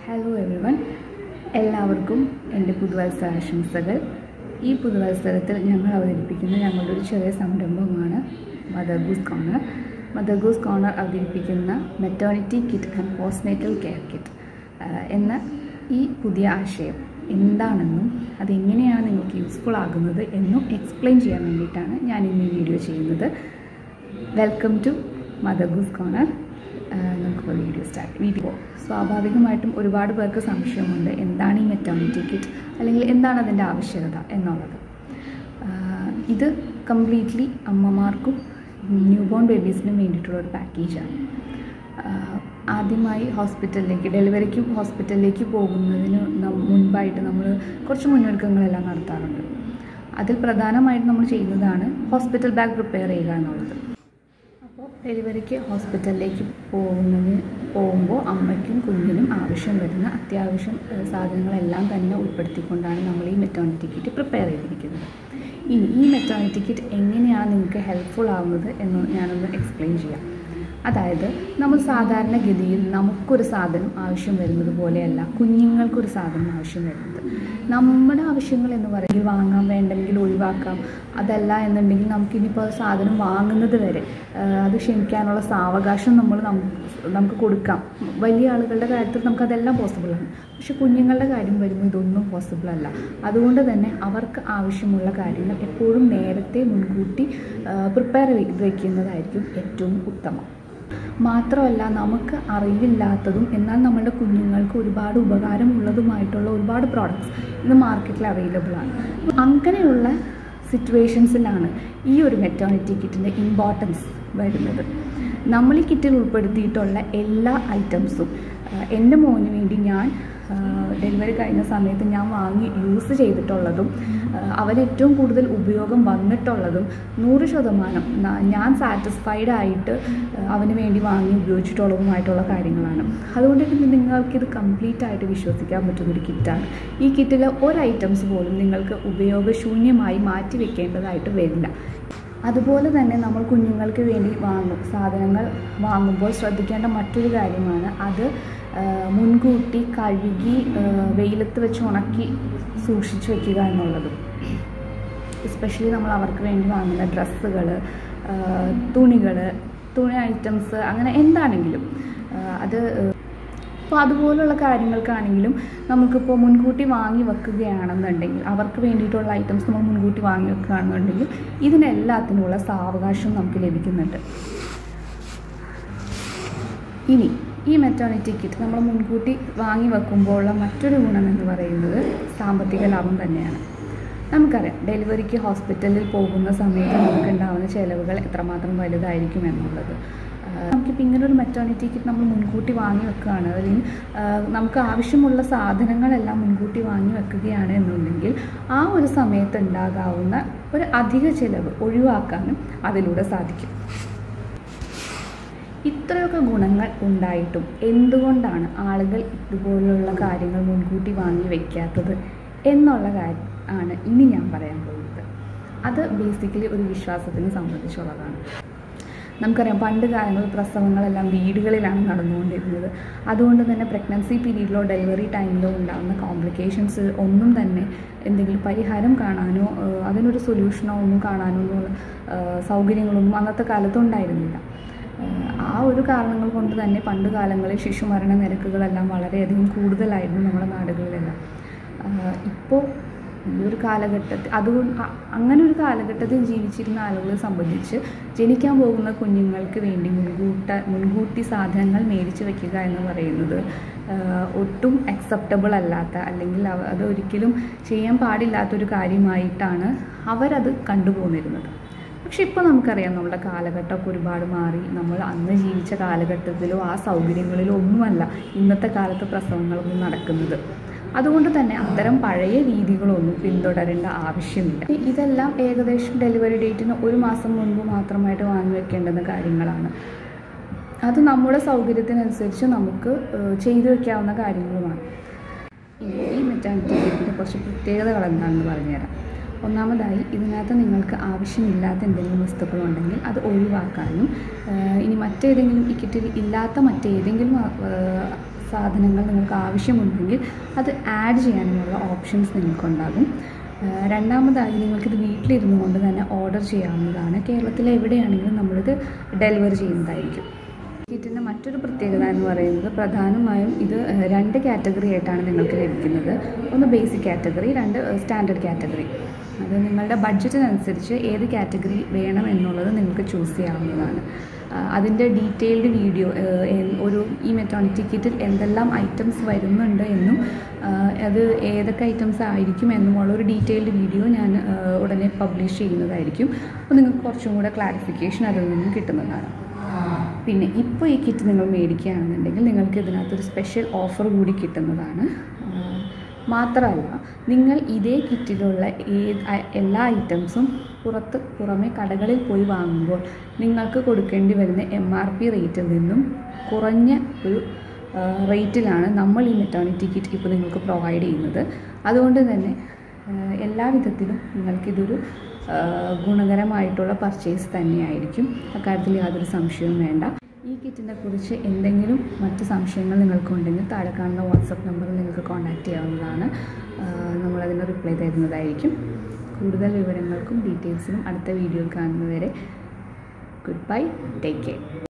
hello everyone എല്ലാവർക്കും എൻ്റെ പുതുവത്സര ആശംസകൾ ഈ പുതുവത്സരത്തിൽ ഞങ്ങൾ അവതരിപ്പിക്കുന്ന ഞങ്ങളുടെ ഒരു ചെറിയ സംരംഭമാണ് Mother Goose Corner Mother Goose Corner അവതരിപ്പിക്കുന്ന maternity kit and postnatal care kit എന്ന ഈ പുതിയ ആശയം എന്താണെന്നും അതെങ്ങനെയാണ് നിങ്ങൾക്ക് യൂസ്ഫുൾ ആകുന്നത് എന്നും എക്സ്പ്ലെയിൻ ചെയ്യാൻ വേണ്ടിയിട്ടാണ് ഞാൻ ഇന്ന് ഈ വീഡിയോ ചെയ്യുന്നത് welcome to Mother Goose Corner നമുക്ക് വീഡിയോ സ്റ്റാർട്ട് വീഡിയോ സ്വാഭാവികമായിട്ടും ഒരുപാട് പേർക്ക് സംശയമുണ്ട് എന്താണ് ഈ മെറ്റേണിറ്റി കിറ്റ് അല്ലെങ്കിൽ എന്താണ് അതിൻ്റെ ആവശ്യകത എന്നുള്ളത് ആഹ് ഇത് കംപ്ലീറ്റ്ലി അമ്മമാർക്കും ന്യൂ ബോൺ ബേബീസിനും വേണ്ടിയിട്ടുള്ള ഒരു പാക്കേജാണ് ആഹ് ആദ്യമായി ഹോസ്പിറ്റലിലേക്ക് ഡെലിവറിക്ക് ഹോസ്പിറ്റലിലേക്ക് പോകുന്നതിന് നം- മുൻപായിട്ട് നമ്മൾ കുറച്ച് മുന്നൊരുക്കങ്ങളെല്ലാം നടത്താറുണ്ട് അതിൽ പ്രധാനമായിട്ട് നമ്മൾ ചെയ്യുന്നതാണ് ഹോസ്പിറ്റൽ ബാഗ് പ്രിപ്പയർ ചെയ്യുക എന്നുള്ളത് അപ്പോൾ ഡെലിവറിക്ക് ഹോസ്പിറ്റലിലേക്ക് പോകുന്നതിന് പോകുമ്പോൾ അമ്മയ്ക്കും കുഞ്ഞിനും ആവശ്യം വരുന്ന അത്യാവശ്യം ഏഹ്, സാധനങ്ങളെല്ലാം തന്നെ ഉൾപ്പെടുത്തിക്കൊണ്ടാണ് നമ്മൾ ഈ മെറ്റേണിറ്റി കിറ്റ് പ്രിപ്പയർ ചെയ്തിരിക്കുന്നത് ഇനി ഈ മെറ്റേണിറ്റി കിറ്റ് എങ്ങനെയാണ് നിങ്ങൾക്ക് ഹെൽപ്ഫുൾ ആവുന്നത് എന്ന് ഞാനൊന്ന് എക്സ്പ്ലെയിൻ ചെയ്യാം അതായത് നമ്മൾ സാധാരണഗതിയിൽ നമുക്കൊരു സാധനം ആവശ്യം വരുന്നത് പോലെയല്ല കുഞ്ഞുങ്ങൾക്കൊരു സാധനം ആവശ്യം വരുന്നത് നമ്മുടെ ആവശ്യങ്ങൾ എന്ന് പറയുന്നത് വാങ്ങാൻ വേണ്ടെങ്കിൽ ഒഴിവാക്കാം അതല്ല എന്നുണ്ടെങ്കിൽ നമുക്കിനിപ്പോൾ സാധനം വാങ്ങുന്നത് വരെ ആ, അത് ക്ഷമിക്കാനുള്ള സാവകാശം നമ്മൾ നമുക്ക് നമുക്ക് കൊടുക്കാം വലിയ ആളുകളുടെ കാര്യത്തിൽ നമുക്കതെല്ലാം പോസിബിളാണ് പക്ഷെ കുഞ്ഞുങ്ങളുടെ കാര്യം വരുമ്പോൾ ഇതൊന്നും പോസിബിൾ അല്ല അതുകൊണ്ട് തന്നെ അവർക്ക് ആവശ്യമുള്ള കാര്യങ്ങൾ എപ്പോഴും നേരത്തെ മുൻകൂട്ടി പ്രിപ്പയർ ചെയ്ത് വയ്ക്കുന്നതായിരിക്കും ഏറ്റവും ഉത്തമം മാത്രമല്ല നമുക്ക് അറിവില്ലാത്തതും എന്നാൽ നമ്മുടെ കുഞ്ഞുങ്ങൾക്ക് ഒരുപാട് ഉപകാരമുള്ളതുമായിട്ടുള്ള ഒരുപാട് പ്രോഡക്റ്റ്സ് ഇന്ന് മാർക്കറ്റിൽ അവൈലബിൾ ആണ് അങ്ങനെയുള്ള സിറ്റുവേഷൻസിലാണ് ഈ ഒരു മെറ്റേണിറ്റി കിറ്റിൻ്റെ ഇമ്പോർട്ടൻസ് വരുന്നത് നമ്മൾ ഈ കിറ്റിൽ ഉൾപ്പെടുത്തിയിട്ടുള്ള എല്ലാ ഐറ്റംസും എൻ്റെ മോന് വേണ്ടി ഞാൻ ഡെലിവറി കഴിഞ്ഞ സമയത്ത് ഞാൻ വാങ്ങി യൂസ് ചെയ്തിട്ടുള്ളതും ആഹ് അവന് ഏറ്റവും കൂടുതൽ ഉപയോഗം വന്നിട്ടുള്ളതും നൂറ് ശതമാനം ന- ഞാൻ സാറ്റിസ്ഫൈഡ് ആയിട്ട് ആഹ് അവന് വേണ്ടി വാങ്ങി ഉപയോഗിച്ചിട്ടുള്ളതുമായിട്ടുള്ള കാര്യങ്ങളാണ് അതുകൊണ്ട് തന്നെ നിങ്ങൾക്കിത് കംപ്ലീറ്റ് ആയിട്ട് വിശ്വസിക്കാൻ പറ്റുന്നൊരു കിറ്റാണ് ഈ കിറ്റിലെ ഒരു ഐറ്റംസ് പോലും നിങ്ങൾക്ക് ഉപയോഗശൂന്യമായി മാറ്റി വെക്കേണ്ടതായിട്ട് വരില്ല അതുപോലെ തന്നെ നമ്മൾ കുഞ്ഞുങ്ങൾക്ക് വേണ്ടി വാങ്ങും സാധനങ്ങൾ വാങ്ങുമ്പോൾ ശ്രദ്ധിക്കേണ്ട മറ്റൊരു കാര്യമാണ് അത് ആ, മുൻകൂട്ടി കഴുകി ആ, വെയിലത്ത് വെച്ച് ഉണക്കി സൂക്ഷിച്ച് വെക്കുക എന്നുള്ളതും എസ്പെഷ്യലി നമ്മൾ അവർക്ക് വേണ്ടി വാങ്ങുന്ന ഡ്രസ്സുകൾ തുണികൾ തുണി ഐറ്റംസ് അങ്ങനെ എന്താണെങ്കിലും ആ, അത് അപ്പോൾ അതുപോലുള്ള കാര്യങ്ങൾക്കാണെങ്കിലും നമുക്കിപ്പോൾ മുൻകൂട്ടി വാങ്ങി വെക്കുകയാണെന്നുണ്ടെങ്കിൽ അവർക്ക് വേണ്ടിയിട്ടുള്ള ഐറ്റംസ് നമ്മൾ മുൻകൂട്ടി വാങ്ങി വെക്കുകയാണെന്നുണ്ടെങ്കിൽ ഇതിനെല്ലാത്തിനുമുള്ള സാവകാശം നമുക്ക് ലഭിക്കുന്നുണ്ട് ഇനി ഈ മെറ്റേണിറ്റി കിറ്റ് നമ്മൾ മുൻകൂട്ടി വാങ്ങി വെക്കുമ്പോഴുള്ള മറ്റൊരു ഗുണം എന്ന് പറയുന്നത് സാമ്പത്തിക ലാഭം തന്നെയാണ് നമുക്കറിയാം ഡെലിവറിക്ക് ഹോസ്പിറ്റലിൽ പോകുന്ന സമയത്ത് നമുക്കുണ്ടാവുന്ന ചിലവുകൾ എത്രമാത്രം വലുതായിരിക്കും എന്നുള്ളത് ആഹ് നമുക്കിപ്പോൾ ഇങ്ങനെ ഒരു മെറ്റേണിറ്റി കിറ്റ് നമ്മൾ മുൻകൂട്ടി വാങ്ങി വെക്കുകയാണ് അല്ലെങ്കിൽ ആഹ് നമുക്ക് ആവശ്യമുള്ള സാധനങ്ങളെല്ലാം മുൻകൂട്ടി വാങ്ങി വെക്കുകയാണ് എന്നുണ്ടെങ്കിൽ ആ ഒരു സമയത്ത് ഉണ്ടാകാവുന്ന ഒരു അധിക ചിലവ് ഒഴിവാക്കാനും അതിലൂടെ സാധിക്കും ഇത്രയൊക്കെ ഗുണങ്ങൾ ഉണ്ടായിട്ടും എന്തുകൊണ്ടാണ് ആളുകൾ ഇതുപോലുള്ള കാര്യങ്ങൾ മുൻകൂട്ടി വാങ്ങി വയ്ക്കാത്തത് എന്നുള്ള കാര്യം ആണ് ഇനി ഞാൻ പറയാൻ പോകുന്നത് അത് ബേസിക്കലി ഒരു വിശ്വാസത്തിനെ സംബന്ധിച്ചുള്ളതാണ് നമുക്കറിയാം പണ്ട് കാലങ്ങളിൽ പ്രസവങ്ങളെല്ലാം വീടുകളിലാണ് നടന്നുകൊണ്ടിരുന്നത് അതുകൊണ്ട് തന്നെ പ്രഗ്നൻസി പീരീഡിലോ ഡെലിവറി ടൈമിലോ ഉണ്ടാകുന്ന കോംപ്ലിക്കേഷൻസ് ഒന്നും തന്നെ എന്തെങ്കിലും പരിഹാരം കാണാനോ ഏഹ് അതിനൊരു സൊല്യൂഷനോ ഒന്നും കാണാനോ ഒന്നും ഏഹ് സൗകര്യങ്ങളൊന്നും അന്നത്തെ കാലത്ത് ഉണ്ടായിരുന്നില്ല ഏഹ് ആ ഒരു കാരണങ്ങൾ കൊണ്ട് തന്നെ പണ്ട് കാലങ്ങളിൽ ശിശുമരണ നിരക്കുകളെല്ലാം വളരെയധികം കൂടുതലായിരുന്നു നമ്മുടെ നാടുകളിലെല്ലാം ഇപ്പോൾ ഈ ഒരു കാലഘട്ടത്തിൽ അതുകൊണ്ട് അ- അങ്ങനെ ഒരു കാലഘട്ടത്തിൽ ജീവിച്ചിരുന്ന ആളുകളെ സംബന്ധിച്ച് ജനിക്കാൻ പോകുന്ന കുഞ്ഞുങ്ങൾക്ക് വേണ്ടി മുൻകൂട്ട മുൻകൂട്ടി സാധനങ്ങൾ മേടിച്ച് വെക്കുക എന്ന് പറയുന്നത് ആഹ് ഒട്ടും അക്സെപ്റ്റബിൾ അല്ലാത്ത അല്ലെങ്കിൽ അവ- അത് ഒരിക്കലും ചെയ്യാൻ പാടില്ലാത്തൊരു കാര്യമായിട്ടാണ് അവരത് കണ്ടുപോന്നിരുന്നത് പക്ഷെ ഇപ്പോൾ നമുക്കറിയാം നമ്മുടെ കാലഘട്ടമൊക്കെ ഒരുപാട് മാറി നമ്മൾ അന്ന് ജീവിച്ച കാലഘട്ടത്തിലോ ആ സൗകര്യങ്ങളിലോ ഒന്നുമല്ല ഇന്നത്തെ കാലത്ത് പ്രസവങ്ങളൊന്നും നടക്കുന്നത് അതുകൊണ്ട് തന്നെ അത്തരം പഴയ രീതികളൊന്നും പിന്തുടരേണ്ട ആവശ്യമില്ല ഇതെല്ലാം ഏകദേശം ഡെലിവറി ഡേറ്റിന് ഒരു മാസം മുൻപ് മാത്രമായിട്ട് വാങ്ങി വെക്കേണ്ടുന്ന കാര്യങ്ങളാണ് അത് നമ്മുടെ സൗകര്യത്തിനനുസരിച്ച് നമുക്ക് ഏഹ്, ചെയ്തു വെക്കാവുന്ന കാര്യങ്ങളുമാണ് ഇനി ഈ മെറ്റാനിറ്റി കിറ്റിൻ്റെ കുറച്ച് പ്രത്യേകതകൾ എന്താണെന്ന് പറഞ്ഞുതരാം ഒന്നാമതായി ഇതിനകത്ത് നിങ്ങൾക്ക് ആവശ്യമില്ലാത്ത എന്തെങ്കിലും വസ്തുക്കളുണ്ടെങ്കിൽ അത് ഒഴിവാക്കാനും ആഹ് ഇനി മറ്റേതെങ്കിലും ഈ കിറ്റിൽ ഇല്ലാത്ത മറ്റേതെങ്കിലും സാധനങ്ങൾ നിങ്ങൾക്ക് ആവശ്യമുണ്ടെങ്കിൽ അത് ആഡ് ചെയ്യാനുള്ള ഓപ്ഷൻസ് നിങ്ങൾക്കുണ്ടാകും ആ, രണ്ടാമതായി നിങ്ങൾക്കിത് വീട്ടിലിരുന്നു കൊണ്ട് തന്നെ ഓർഡർ ചെയ്യാവുന്നതാണ് കേരളത്തിലെ എവിടെയാണെങ്കിലും നമ്മളിത് ഡെലിവറി ചെയ്യുന്നതായിരിക്കും കിറ്റിൻ്റെ മറ്റൊരു പ്രത്യേകത എന്ന് പറയുന്നത് പ്രധാനമായും ഇത് ഏഹ്, രണ്ട് കാറ്റഗറി ആയിട്ടാണ് നിങ്ങൾക്ക് ലഭിക്കുന്നത് ഒന്ന് ബേസിക് കാറ്റഗറി രണ്ട് സ്റ്റാൻഡേർഡ് കാറ്റഗറി അത് നിങ്ങളുടെ ബഡ്ജറ്റിനനുസരിച്ച് ഏത് കാറ്റഗറി വേണം എന്നുള്ളത് നിങ്ങൾക്ക് ചൂസ് ചെയ്യാവുന്നതാണ് ആ, അതിൻ്റെ ഡീറ്റെയിൽഡ് വീഡിയോ ഏഹ്, എൻ- ഒരു ഈ മെറ്റോണിക് ടിക്കറ്റിൽ എന്തെല്ലാം ഐറ്റംസ് വരുന്നുണ്ട് എന്നും ആ, അത് ഏതൊക്കെ ഐറ്റംസ് ആയിരിക്കും എന്നുമുള്ള ഒരു ഡീറ്റെയിൽഡ് വീഡിയോ ഞാൻ ആ, ഉടനെ പബ്ലിഷ് ചെയ്യുന്നതായിരിക്കും അപ്പോൾ നിങ്ങൾക്ക് കുറച്ചും കൂടെ ക്ലാരിഫിക്കേഷൻ അതിൽ നിന്നും കിട്ടുന്നതാണ് പിന്നെ ഇപ്പോൾ ഈ കിറ്റ് നിങ്ങൾ മേടിക്കുകയാണെന്നുണ്ടെങ്കിൽ നിങ്ങൾക്ക് ഇതിനകത്തൊരു സ്പെഷ്യൽ ഓഫർ കൂടി കിട്ടുന്നതാണ് ആ, മാത്രമല്ല നിങ്ങൾ ഇതേ കിറ്റിലുള്ള ഏത് ഐ- എല്ലാ ഐറ്റംസും പുറത്ത് പുറമെ കടകളിൽ പോയി വാങ്ങുമ്പോൾ നിങ്ങൾക്ക് കൊടുക്കേണ്ടി വരുന്ന എം ആർ പി റേറ്റിൽ നിന്നും കുറഞ്ഞ ഒരു ആ, റേറ്റിലാണ് നമ്മൾ ഈ മെറ്റേണിറ്റി കിറ്റ് ഇപ്പോൾ നിങ്ങൾക്ക് പ്രൊവൈഡ് ചെയ്യുന്നത് അതുകൊണ്ട് തന്നെ ആ, എല്ലാ വിധത്തിലും നിങ്ങൾക്കിതൊരു ആ, ഗുണകരമായിട്ടുള്ള പർച്ചേസ് തന്നെയായിരിക്കും അക്കാര്യത്തിൽ യാതൊരു സംശയവും വേണ്ട ഈ കിറ്റിനെ കുറിച്ച് എന്തെങ്കിലും മറ്റ് സംശയങ്ങൾ നിങ്ങൾക്കുണ്ടെങ്കിൽ താഴെ കാണുന്ന വാട്സപ്പ് നമ്പറിൽ നിങ്ങൾക്ക് കോൺടാക്റ്റ് ചെയ്യാവുന്നതാണ് ആ, നമ്മളതിന് റിപ്ലൈ തരുന്നതായിരിക്കും കൂടുതൽ വിവരങ്ങൾക്കും ഡീറ്റെയിൽസിനും അടുത്ത വീഡിയോയിൽ കാണുന്നവരെ ഗുഡ് ബൈ ടേക്ക് കെയർ